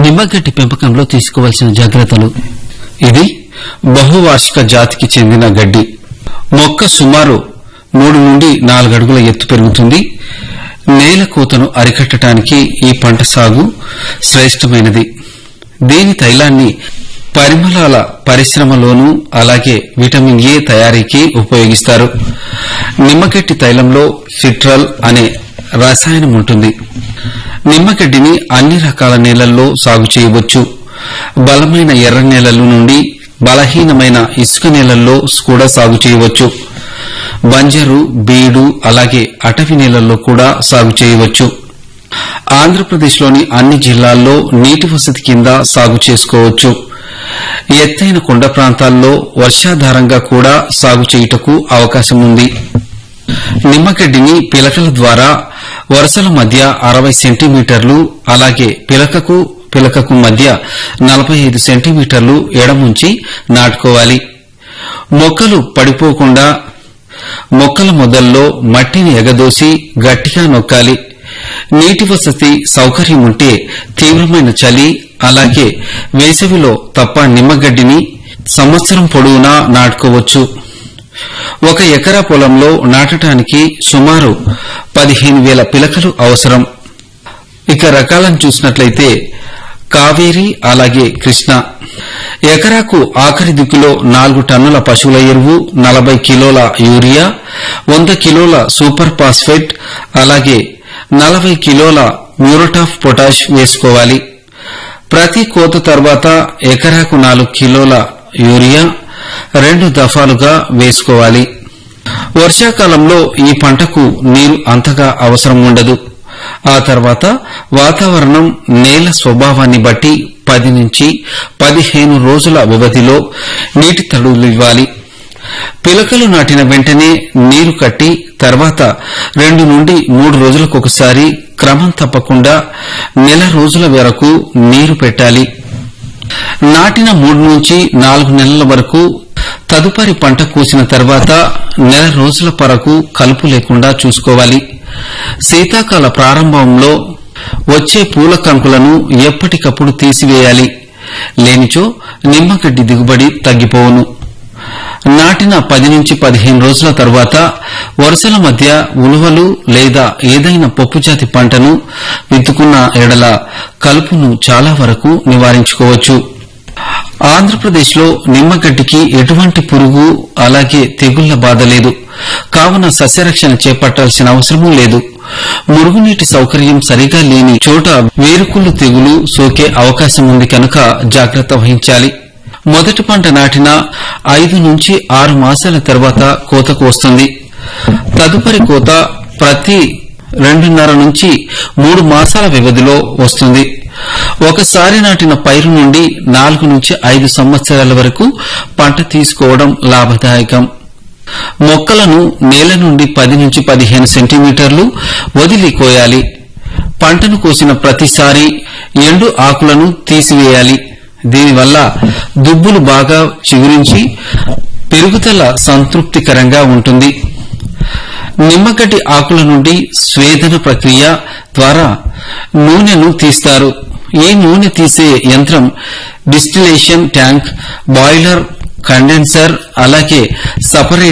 నిమ్మగడ్డి పెంపకంలో తీసుకోవాల్సిన జాగ్రత్తలు ఇది బహువార్షిక జాతికి చెందిన గడ్డి మొక్క సుమారు మూడు నుండి నాలుగు అడుగుల ఎత్తు పెరుగుతుంది నేల కోతను అరికట్టడానికి ఈ పంట సాగు శ్రేష్టమైనది దీని తైలాన్ని పరిమళాల పరిశ్రమలోనూ అలాగే విటమిన్ ఏ తయారీకి ఉపయోగిస్తారు నిమ్మగడ్డి తైలంలో సిట్రల్ అనే రసాయనం ఉంటుంది నిమ్మగడ్డిని అన్ని రకాల నేలల్లో సాగు చేయవచ్చు బలమైన ఎర్ర నేలల నుండి బలహీనమైన ఇసుక నేలల్లో కూడా సాగు చేయవచ్చు బంజరు బీడు అలాగే అటవీ నేలల్లో కూడా సాగు చేయవచ్చు ఆంధ్రప్రదేశ్లోని అన్ని జిల్లాల్లో నీటి వసతి కింద సాగు చేసుకోవచ్చు ఎత్తైన కొండ ప్రాంతాల్లో వర్షాధారంగా కూడా సాగు చేయుటకు అవకాశం ఉంది నిమ్మగడ్డిని పిలకల ద్వారా వరుసల మధ్య అరవై సెంటీమీటర్లు అలాగే పిలకకు పిలకకు మధ్య నలభై ఐదు సెంటీమీటర్లు ఎడముంచి నాటుకోవాలి మొక్కలు పడిపోకుండా మొక్కల మొదల్లో మట్టిని ఎగదోసి గట్టిగా నొక్కాలి నీటి వసతి సౌకర్యం ఉంటే తీవ్రమైన చలి అలాగే వేసవిలో తప్ప నిమ్మగడ్డిని సంవత్సరం పొడవునా నాటుకోవచ్చు ఒక ఎకరా పొలంలో నాటడానికి సుమారు పదిహేను వేల పిలకలు అవసరం ఇక రకాలను చూసినట్లయితే కావేరి అలాగే కృష్ణ ఎకరాకు ఆఖరి దిక్కులో నాలుగు టన్నుల పశువుల ఎరువు నలభై కిలోల యూరియా వంద కిలోల సూపర్ ఫాస్ఫేట్ అలాగే నలభై కిలోల మ్యూరటాఫ్ పొటాష్ వేసుకోవాలి ప్రతి కోత తర్వాత ఎకరాకు నాలుగు కిలోల యూరియా రెండు దఫాలుగా వేసుకోవాలి వర్షాకాలంలో ఈ పంటకు నీరు అంతగా అవసరం ఉండదు ఆ తర్వాత వాతావరణం నేల స్వభావాన్ని బట్టి పది నుంచి పదిహేను రోజుల వ్యవధిలో నీటి తడులు ఇవ్వాలి పిలకలు నాటిన వెంటనే నీరు కట్టి తర్వాత రెండు నుండి మూడు రోజులకొకసారి క్రమం తప్పకుండా నెల రోజుల వరకు నీరు పెట్టాలి నాటిన మూడు నుంచి నాలుగు నెలల వరకు తదుపరి పంట కోసిన తర్వాత నెల రోజుల వరకు కలుపు లేకుండా చూసుకోవాలి శీతాకాల ప్రారంభంలో వచ్చే పూల కంకులను ఎప్పటికప్పుడు తీసివేయాలి లేనిచో నిమ్మగడ్డి దిగుబడి తగ్గిపోవును నాటిన పది నుంచి పదిహేను రోజుల తర్వాత వరుసల మధ్య ఉలువలు లేదా ఏదైనా పప్పుజాతి పంటను విత్తుకున్న ఎడల కలుపును చాలా వరకు నివారించుకోవచ్చు ఆంధ్రప్రదేశ్లో నిమ్మగడ్డికి ఎటువంటి పురుగు అలాగే తెగుళ్ల బాధ లేదు కావున సస్యరక్షణ చేపట్టాల్సిన అవసరమూ లేదు మురుగునీటి సౌకర్యం సరిగా లేని చోట వేరుకుళ్ళు తెగులు సోకే అవకాశం ఉంది కనుక జాగ్రత్త వహించాలి మొదటి పంట నాటిన ఐదు నుంచి ఆరు మాసాల తర్వాత కోతకు వస్తుంది తదుపరి కోత ప్రతి రెండున్నర నుంచి మూడు మాసాల వ్యవధిలో వస్తుంది ఒకసారి నాటిన పైరు నుండి నాలుగు నుంచి ఐదు సంవత్సరాల వరకు పంట తీసుకోవడం లాభదాయకం మొక్కలను నేల నుండి పది నుంచి పదిహేను సెంటీమీటర్లు వదిలి కోయాలి పంటను కోసిన ప్రతిసారి ఎండు ఆకులను తీసివేయాలి దీనివల్ల దుబ్బులు బాగా చిగురించి పెరుగుదల సంతృప్తికరంగా ఉంటుంది నిమ్మగడ్డి ఆకుల నుండి స్వేదన ప్రక్రియ ద్వారా నూనెను తీస్తారు ఈ నూనె తీసే యంత్రం డిస్టిలేషన్ ట్యాంక్ బాయిలర్ కండెన్సర్ అలాగే సపరేటర్